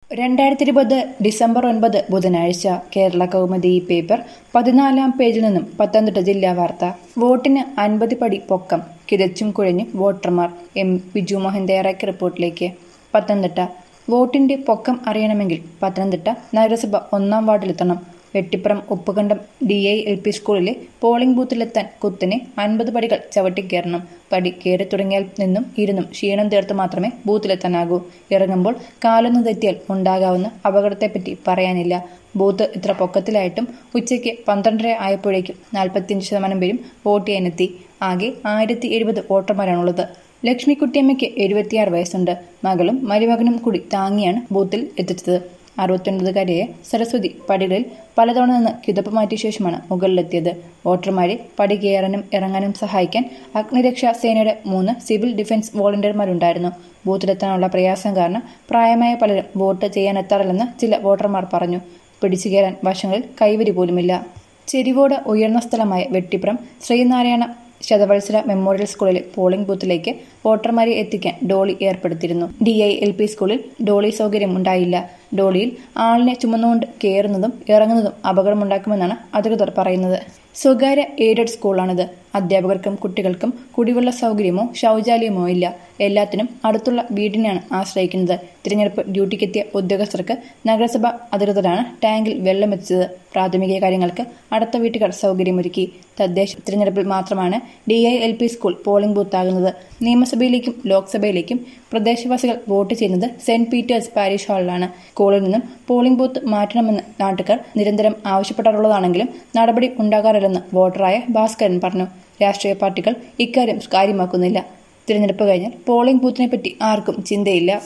രണ്ടായിരത്തി ഇരുപത് ഡിസംബർ ഒൻപത് ബുധനാഴ്ച കേരള കൗമുദി ഈ പേപ്പർ പതിനാലാം പേജിൽ നിന്നും പത്തനംതിട്ട ജില്ലാ വാർത്ത വോട്ടിന് അൻപത് പടി പൊക്കം കിതച്ചും കുഴഞ്ഞും വോട്ടർമാർ എം ബിജു മോഹൻ തയ്യാറാക്കിയ റിപ്പോർട്ടിലേക്ക് പത്തനംതിട്ട വോട്ടിന്റെ പൊക്കം അറിയണമെങ്കിൽ പത്തനംതിട്ട നഗരസഭ ഒന്നാം വാർഡിലെത്തണം Vettippuram Uppukandam D I L P സ്കൂളിലെ പോളിംഗ് ബൂത്തിലെത്താൻ കുത്തിനെ അൻപത് പടികൾ ചവിട്ടിക്കയറണം പടി കയറി തുടങ്ങിയാൽ നിന്നും ഇരുന്നും ക്ഷീണം തീർത്ത് മാത്രമേ ബൂത്തിലെത്താനാകൂ ഇറങ്ങുമ്പോൾ കാലൊന്ന് തെറ്റിയാൽ ഉണ്ടാകാവുന്ന അപകടത്തെപ്പറ്റി പറയാനില്ല ബൂത്ത് ഇത്ര പൊക്കത്തിലായിട്ടും ഉച്ചയ്ക്ക് പന്ത്രണ്ടര ആയപ്പോഴേക്കും നാൽപ്പത്തിയഞ്ച് ശതമാനം പേരും വോട്ട് ചെയ്യാനെത്തി ആകെ ആയിരത്തി എഴുപത് വോട്ടർമാരാണുള്ളത് ലക്ഷ്മിക്കുട്ടിയമ്മയ്ക്ക് എഴുപത്തിയാറ് വയസ്സുണ്ട് മകളും മരുമകനും കൂടി താങ്ങിയാണ് ബൂത്തിൽ എത്തിച്ചത് അറുപത്തൊൻപതുകാരിയായ സരസ്വതി പടികളിൽ പലതവണ നിന്ന് കിതപ്പ് മാറ്റിയ ശേഷമാണ് മുകളിലെത്തിയത് വോട്ടർമാരെ പടി കയറാനും ഇറങ്ങാനും സഹായിക്കാൻ അഗ്നിരക്ഷാ സേനയുടെ മൂന്ന് സിവിൽ ഡിഫൻസ് വോളണ്ടിയർമാരുണ്ടായിരുന്നു ബൂത്തിലെത്താനുള്ള പ്രയാസം കാരണം പ്രായമായ പലരും വോട്ട് ചെയ്യാനെത്താറില്ലെന്ന് ചില വോട്ടർമാർ പറഞ്ഞു പിടിച്ചു കയറാൻ വശങ്ങളിൽ കൈവരി പോലുമില്ല ചെരിവോട് ഉയർന്ന സ്ഥലമായ വെട്ടിപ്പുറം ശ്രീനാരായണ ശതവത്സര മെമ്മോറിയൽ സ്കൂളിലെ പോളിംഗ് ബൂത്തിലേക്ക് വോട്ടർമാരെ എത്തിക്കാൻ ഡോളി ഏർപ്പെടുത്തിയിരുന്നു ഡി ഐ എൽ പി സ്കൂളിൽ ഡോളി സൗകര്യം ഉണ്ടായില്ല ഡോളിയിൽ ആളിനെ ചുമന്നുകൊണ്ട് കയറുന്നതും ഇറങ്ങുന്നതും അപകടമുണ്ടാക്കുമെന്നാണ് അധികൃതർ പറയുന്നത് സ്വകാര്യ എയ്ഡഡ് സ്കൂളാണിത് അധ്യാപകർക്കും കുട്ടികൾക്കും കുടിവെള്ള സൗകര്യമോ ശൗചാലയമോ ഇല്ല എല്ലാത്തിനും അടുത്തുള്ള വീടിനെയാണ് ആശ്രയിക്കുന്നത് തിരഞ്ഞെടുപ്പ് ഡ്യൂട്ടിക്കെത്തിയ ഉദ്യോഗസ്ഥർക്ക് നഗരസഭ അധികൃതരാണ് ടാങ്കിൽ വെള്ളമെത്തിച്ചത് പ്രാഥമിക കാര്യങ്ങൾക്ക് അടുത്ത വീട്ടുകാർ സൗകര്യമൊരുക്കി തദ്ദേശ തിരഞ്ഞെടുപ്പിൽ മാത്രമാണ് D I L P school polling ബൂത്താകുന്നത് നിയമസഭയിലേക്കും ലോക്സഭയിലേക്കും പ്രദേശവാസികൾ വോട്ട് ചെയ്യുന്നത് സെന്റ് പീറ്റേഴ്സ് പാരിഷ് ഹാളിലാണ് സ്കൂളിൽ നിന്നും പോളിംഗ് ബൂത്ത് മാറ്റണമെന്ന് നാട്ടുകാർ നിരന്തരം ആവശ്യപ്പെടാറുള്ളതാണെങ്കിലും നടപടി ഉണ്ടാകാറില്ലെന്ന് വോട്ടറായ ഭാസ്കരൻ പറഞ്ഞു രാഷ്ട്രീയ പാർട്ടികൾ ഇക്കാര്യം കാര്യമാക്കുന്നില്ല തിരഞ്ഞെടുപ്പ് കഴിഞ്ഞാൽ പോളിംഗ് ബൂത്തിനെപ്പറ്റി ആർക്കും ചിന്തയില്ല